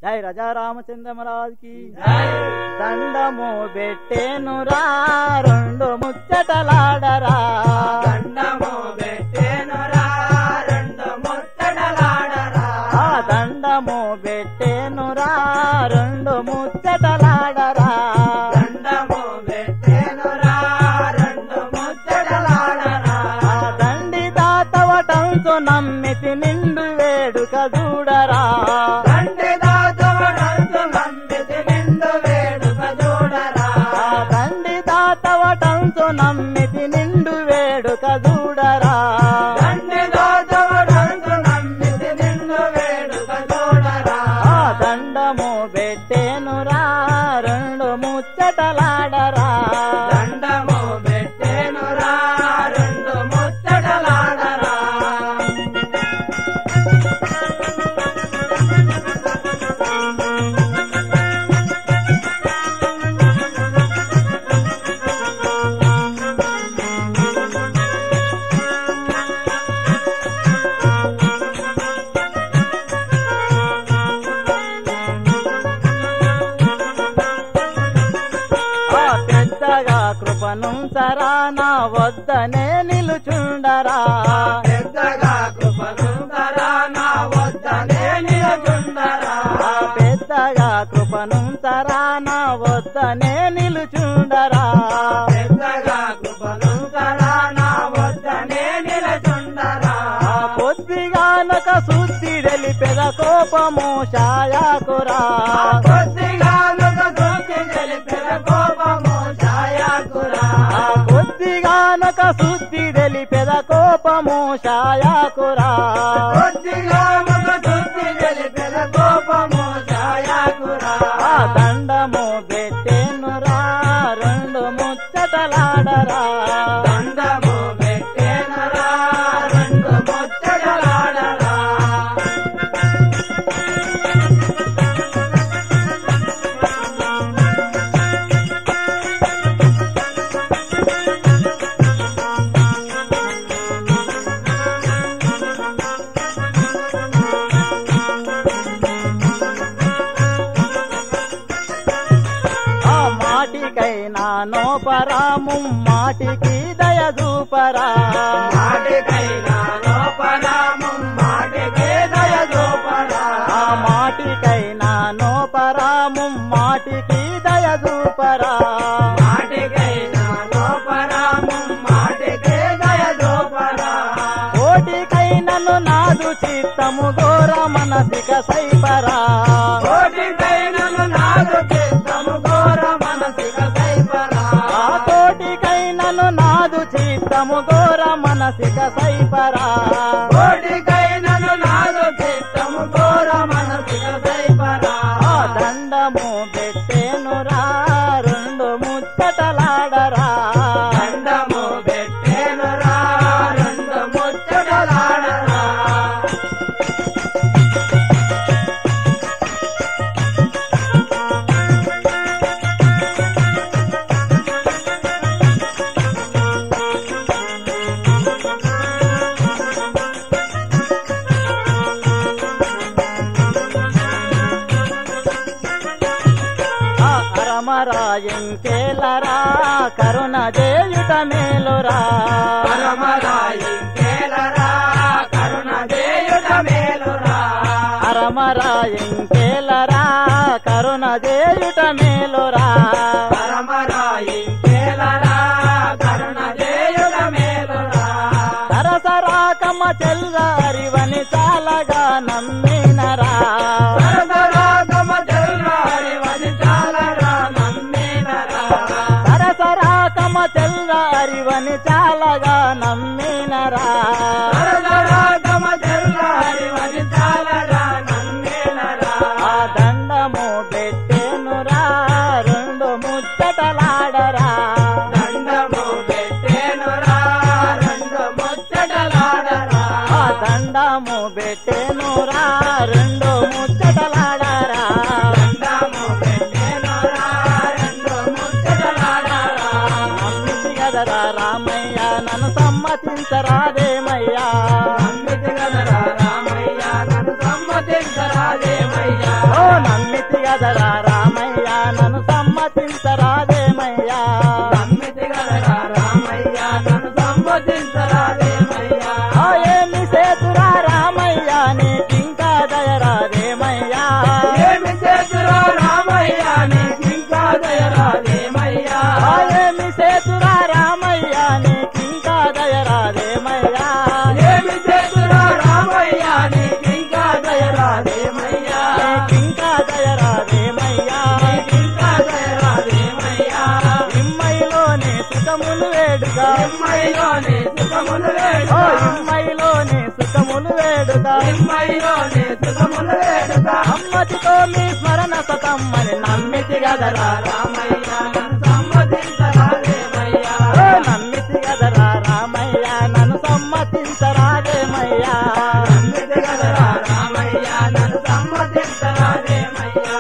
జై రాజా రామచంద్రమరాజుకి దండము పెట్టేనురా రెండు ముచ్చటలాడరా దండము పెట్టేనురా రెండు ముచ్చటలాడరా ఆ దండము పెట్టేనురా రెండు ముచ్చటలాడరా దండము పెట్టేనురా రెండు ముచ్చటలాడరా ఆ దండి దాతవటంతో నమ్మితి నిండు వేడుక చూడరా దండి దాతవడంతు నందితి నిండు వేడుక చూడరా ఆ దండి దాతవటంతో నమ్మితి నిండు వేడుక చూడరా దండి దాతవడంతు నందితి నిండు వేడుక చూడరా ఆ దండము పెట్టేనురా రెండు ముచ్చటలాడరా దండము పెట్టేనురా రెండు ముచ్చటలాడరా ఆ పెద్దగా కృపను సరానా వద్దనే నిలుచుండరా పెద్దగా కృపనుందరా నా వద్దనే నిలచుందరా ఆ పెద్దగా కృపను సరానా వద్దనే నిలుచుండరా పెద్దగా కృపనుందరా నా వద్దనే నిలచుందరా ఆ కొద్దిగానొక శుద్ధి తెలిపెద కోపము షాయాకురా కొద్దిగా నుక సూచి తెలిపిన కోపము ఛాయాకురా ఆ కొద్దిగానొక శుద్ధి తెలిపెద కోపము షాయాకురా కొద్దిగా నుక సూచి తెలిపిన కోపము ఛాయాకురా ఆ దండము పెట్టేనురా రెండు ముచ్చటలాడరా దండము పెట్టేనరా రెండు ముచ్చటలాడరా ఆ మాటికైనా నోపరాము మాటికి దయదూపరా మాటికైనా లోపరాము మాటికే దయదూపరా ఆ మాటికైనా నోపరాము మాటికి దయదూపరా మాటికైనా లోపరాము మాటికే దయదూపరా కోటికైనను నాదు చిత్తము ఘోర మనసిక సైపరా కోటికైనను నాదు చిత్తము ఘోర మనసిక సైపరా ఆ కోటికైనను నాదు చిత్తము ఘోర మనసిక సైపరా కోటికైనను నాదు చిత్తము ఘోర మనసిక సైపరా ఆ దండము పెట్టేనురా రెండు ముచ్చటలాడరా దండము పెట్టేనురా రెండు ముచ్చటలాడరా ఆ అరమరాయింకేలరా కరుణ చేయుట మేలురా పరమరాయి కేలరా కరుణ చేయుట మేలురా అరమరాయింకేలరా కరుణ చేయుట మేలురా పరమరాయి కేలరా కరుణ చేయుట మేలురా సరసరాకమ చెల్లారివని చాలగా నమ్మినరా సరసరాగమ చెల్లారి వని చాలరా నమ్మినరా సరసరాకమ చెల్లారివని చాలగా నమ్మినరా సరసరాగమ చెల్లారి వని చాలరా నమ్మినరా ఆ దండము పెట్టేనురా రెండు ముచ్చటలాడరా దండము పెట్టేనురా రెండు ముచ్చటలాడరా ఆ దండము పెట్టేనురా రెండు ముచ్చటలాడరా దండము పెట్టేనురా రెండు ముచ్చటలాడరా నమ్మితి గదరా రామయ్య నన్ను సమ్మతించరాదేమయ్యా నమ్మితి గదరా రామయ్య నన్ను సమ్మతించరాదేమయ్యా ఓ నన్ను గదరా రామయ్య నన్ను సమ్మతించరాదేమయ్యా నమ్మితి గలరా రామయ్య నన్ను సంబోధించరాదేమయ్యా ఆ ఏమి సేతురా రామయ్య నీకింకా దయరాదేమయ్యా ఏమి చేతురా రామయ్య నీకింకా దయరాదేమయ్యా ఆ ఏమి సేతురా రామయ్య నీకింకా దయరాదేమయ్యా ఏమి చేతురా రామయ్య నీకింకా దయరాదేమయ్యా నీకింకా దయరాదేమయ్యా నీకింకా దయరాదేమయ్యా ఇమ్మైలోని సుఖములు వేడుగా ఇమ్మైలోని సుఖములు ఓ వేడుక ఇమ్మైలోని సుఖములు వేడుగా ఇమ్మైలోని సుఖములు వేడుక అమ్మతితో మీ స్మరణ సతమ్మని నమ్మితి గదరా రామయ్య నన్ను సంబోధించరాదేమయ్యా ఓ నమ్మితి గదరా రామయ్య నన్ను సమ్మతించరాదేమయ్యా నమ్మితి గలరా రామయ్య నన్ను సంబోధించరాదేమయ్యా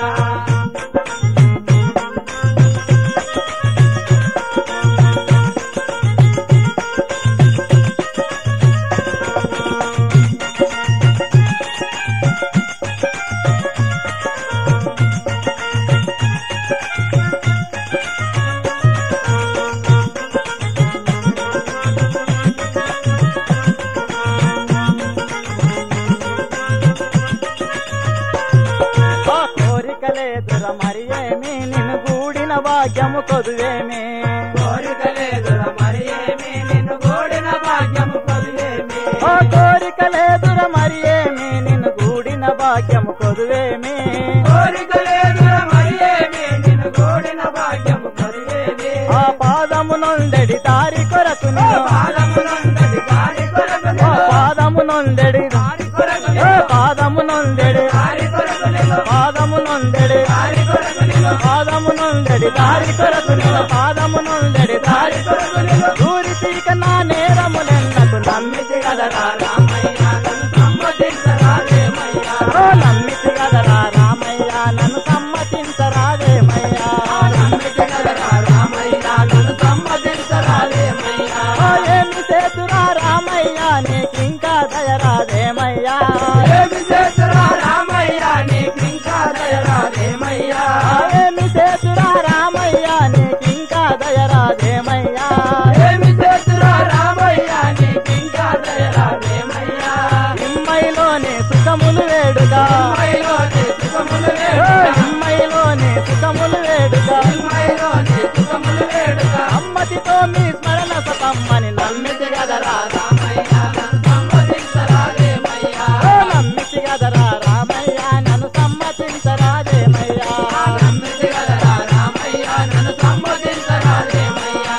ఆ కోరిక లేదుర మరి ఏమి నిన్ను గూడిన భాగ్యము కొదువేమి కోరిక లేదురా మరి ఏమి నిన్ను గోడిన భాగ్యము కొదిలేమి ఓ కోరిక లేదుర మరి ఏమి నిన్ను గూడిన భాగ్యము కొదువేమి కోరిక లేదురా మరి ఏమి నిన్ను గోడిన భాగ్యము కొదిలేమి ఆ పాదము నొందెడి దారి కొరకు నిన్ను పాదమునందడి దారి కొరకు ఆ నిన్ను పాదము నొందెడి దారి కొరకు ఏ నిన్ను పాదము నొందెడి దారి కొరకు నిన్ను పాదము నొందెడి దారి కొరకు నిన్ను పాదము నొందెడి దారి కొరకు నిన్ను పాదము నొందెడి దారి దారి కొరకు నిన్ను దూరి తీక నా నేరములెన్నకు నమ్మితి గదరా రామయ్య నన్ను సంబోధించరాదేమయ్యా ఓ నమ్మితి గదరా రామయ్య నన్ను సమ్మతించరాదేమయ్యా నమ్మితి గలరా రామయ్య నన్ను సంబోధించరాదేమయ్యా ఓ ఏమి చేతురా రామయ్య నీకింకా దయరాదేమయ్యా ఏమి చేతురా రామయ్య నీకింకా దయరాదేమయ్యా ఆ ఏమి చేతురా రామయ్య నీకింకా దయరాదేమయ్యా ఏమి చేతురా రామయ్య నీకింకా దయరాదేమయ్యా ఇమ్మైలోని సుఖములు వేడుగా అమ్మాయిలోని సుఖములు ఓ వేడుక ఇమ్మైలోని సుఖములు వేడుగా అమ్మాయిలోని సుఖములు వేడుక అమ్మతితో మీ స్మరణ సతమ్మని నమ్మితి గదరా రామయ్య నన్ను సంబోధించరాదేమయ్యా ఓ నమ్మితి గదరా రామయ్య నన్ను సమ్మతించరాదేమయ్యా నమ్మితి గలరా రామయ్య నన్ను సంబోధించరాదేమయ్యా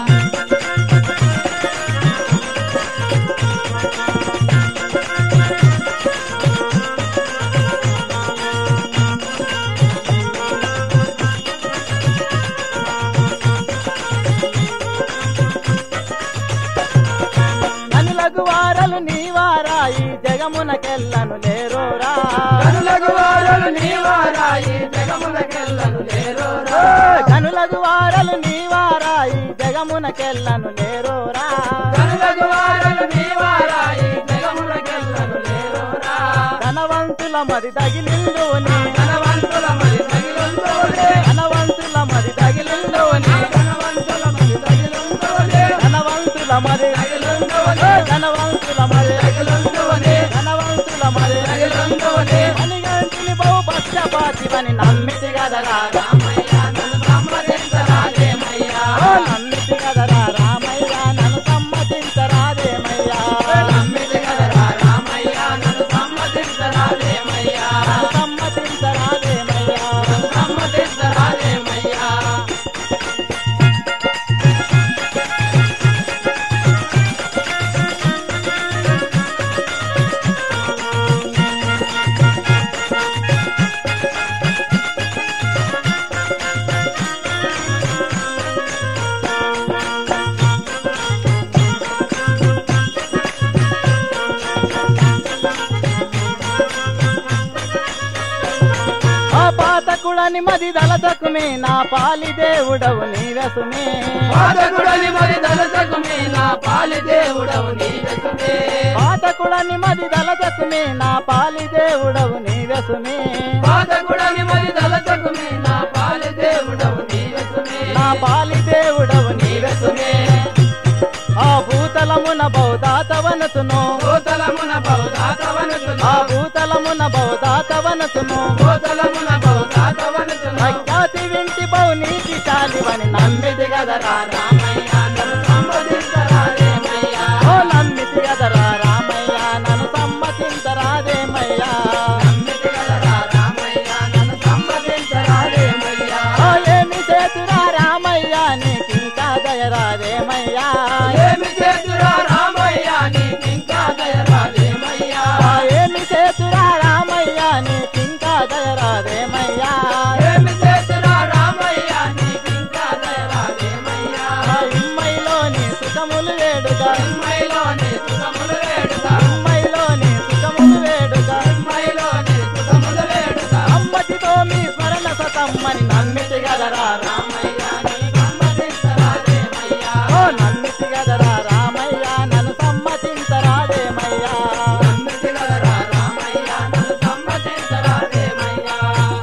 కనులకు వారలు నీవారా ఈ జగమునకెల్లను లేరోరా కనులకు వారలు నీవారాయి జగములకెల్లను లేరోరా ఓ కనులకు వారలు నీవారా ఈ జగమునకెల్లను లేరోరా కనులకు వారలు నీవారాయి జగములకెల్లను లేరోరా ధనవంతుల మరి తగిలిందుని ధనవంతుల మరి తగిలుందోలే ధనవంతుల మరి తగిలిందుని ధనవంతుల మరి తగిలుందోలే ధనవంతుల మరి తగిలుందోలే ఓ ధనవంతుల మరి తగిలుందోలే ధనవంతుల మరి తగిలుందోలే మణిగంటిని బహు పక్షపాతివని నమ్మితి గదరా రామయ్య నన్ను సమ్మతించరాదేమయ్యా ఓ నమ్మితి గదరా రామయ్య నన్ను సమ్మతించరాదేమయ్యా నమ్మితి గలరా రామయ్య నన్ను సమ్మతించరాదేమయ్యా నన్ను సమ్మతించరాదేమయ్యా నన్ను సమ్మతించరాదేమయ్యా ఆ పాతకుడని మది దళతకుమే నా పాలి దేవుడవు నీవెసుమే పాదకుడని మరి దళసకుమే నా పాలి దేవుడవు నీవెసుమే పాతకుడని మది దళతకుమే నా పాలి దేవుడవు నీవెసుమే పాదకుడని మరి దళసకుమే బౌదాతవనుతును ఆ భూతలమున బౌదాతవనసును భూతలమున బౌదాతవనుతును ప్రఖ్యాతి వింటి బౌ నీతిశాలివని నమ్మిది గదరా రామయ్య నన్ను సంబదించరాదేమయ్యా ఓ నమ్మితి గదరా రామయ్య నన్ను సమ్మతించరాదేమయ్యా నమ్మితి గలరా రామయ్య నన్ను సంబదించరాదేమయ్యా ఓ ఏమి చేతురా రామయ్య నీకింకా దయరాదేమయ్యా ఏమి చేతురా రామయ్య నీకింకా దయరాదేమయ్యా ఆ ఏమి చేతురా రామయ్య నీకింకా దయరాదేమయ్యా ఏమి చేతురా రామయ్య నీకింకా దయరాదేమయ్యా ఆ ఇమ్మైలోని సుఖములు వేడుగా అమ్మాయిలోని సుఖములు వేడుక ఇమ్మైలోని సుఖములు వేడుగా అమ్మాయిలోని సుఖములు వేడుక అమ్మటితో మీ స్మరణ సతమ్మని నమ్మితి గదరా రామయ్య నీ సంబదించరాదేమయ్యా ఓ నమ్మితి గదరా రామయ్య నన్ను సమ్మతించరాదేమయ్యా నమ్మితి గలరా రామయ్య నన్ను సంబదించరాదేమయ్యా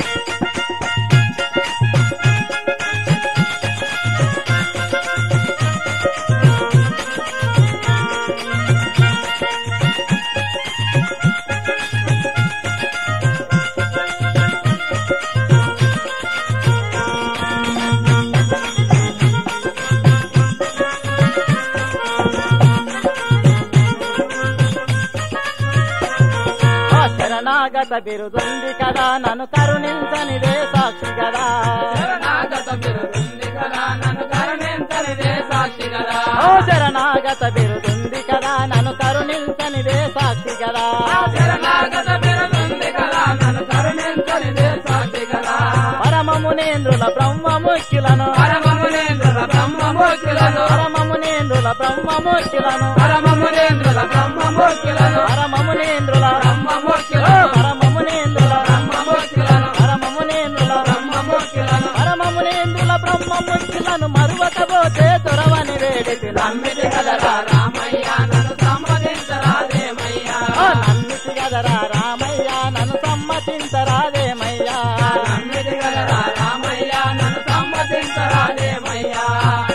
ఆ శరణాగత బిరుదుంది కదా నన్ను కరుణించనిదే సాక్షి కదా శరణాగత బిరుదుంది కదా నన్ను కరుణించనిదే సాక్షి కదా ఓ శరణాగత బిరుదుంది కదా నన్ను కరుణించనిదే సాక్షి కదా శరణాగత బిరుదుంది కదా నన్ను కరుణించనిదే సాక్షి కదా పరమమునేంద్రుల బ్రహ్మముఖ్యులను పరమమునేంద్రుల బ్రహ్మమూర్తులను పరమమునేంద్రుల బ్రహ్మముఖ్యులను పరమమునేంద్రుల బ్రహ్మమూర్తులను పరమమునేంద్రుల ఓ బ్రహ్మమూర్తులను పరమమునేంద్రుల బ్రహ్మమూర్తులను పరమమునేంద్రుల బ్రహ్మమూర్తులను పరమమునేంద్రుల బ్రహ్మముఖ్యులను మరువకపోతే దొరవని వేడితి నమ్మితి కదరా రామయ్య నన్ను సంబదించరాదేమయ్యా ఓ నమ్మితి గదరా రామయ్య నన్ను సమ్మతించరాదేమయ్యా నమ్మితి కదరా రామయ్య నన్ను సంబదించరాదేమయ్యా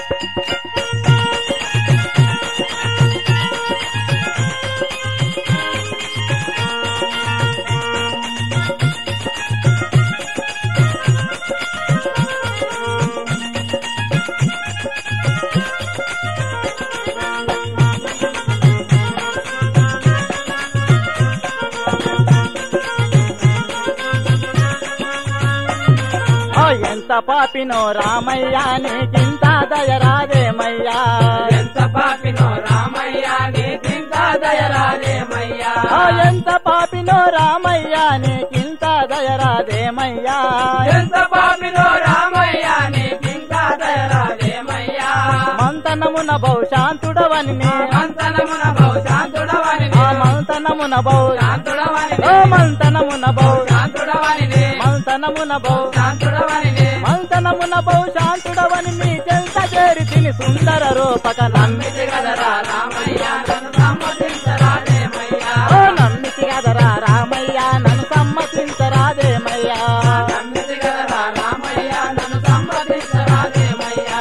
ఓ ఎంత పాపినో రామయ్య నీకింత దయరాదేమయ్యా ఎంత పాపినో రామయ్య నీకింత దయరాదేమయ్యా ఓ ఎంత పాపినో రామయ్య నీకింత దయరాదేమయ్యా ఎంత పాపినో రామయ్య నీకింత దయరాదేమయ్యా మంతనమున బహుశాంతుడవని నీ మంతనమున బహుశాంతుడవని ఆ మంతనమున బహు శాంతుడవని ఓ మంతనమున బహు శాంతుడవని మంతనమున బహు శాంతుడవని మంతనమున బహుశాంతుడవని నీ చెంత చేరి తిని సుందర రూపక నమ్మి నమ్మితి గదరా రామయ్య నన్ను సమ్మతించరాదేమయ్యా ఓ నమ్మితి గదరా రామయ్య నన్ను సమ్మతించరాదేమయ్యా నమ్మితి గదరా రామయ్య నన్ను సమ్మతించరాదేమయ్యా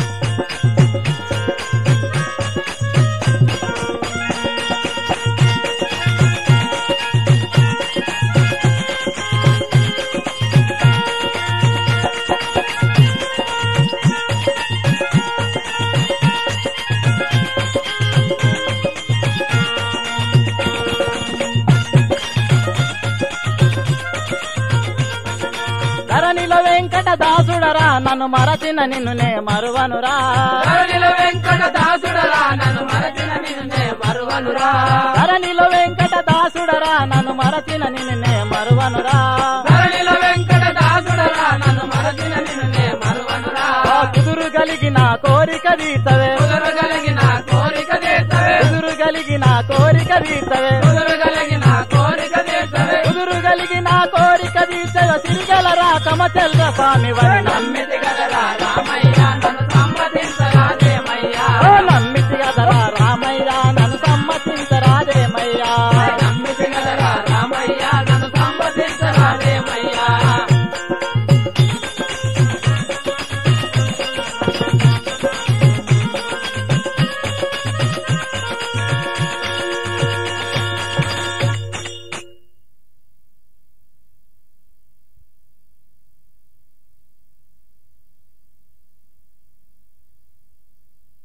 ధరణిలో వెంకట దాసుడరా నన్ను మరచిన నిన్ను నే మరువనురా ధరణిలో వెంకట దాసుడరా నన్ను మరచిన నిన్నే మరువనురా ధరణిలో వెంకట దాసుడరా నన్ను మరచిన నిన్ను నే మరువనురా ధరణిలో వెంకట దాసుడరా నన్ను మరచిన నిన్నే మరువనురా ఆ కుదురు కలిగిన కోరిక తీర్చవే కుదురు కలిగిన కోరిక తీర్చవే కుదురు కలిగిన కోరిక తీర్చవే కుదురు కలిగిన కోరిక తీర్చవే కుదురు కలిగిన కోరిక తీర్చవ సిరిగల రాకమ చెల్వ స్వామి వరి నమ్మితి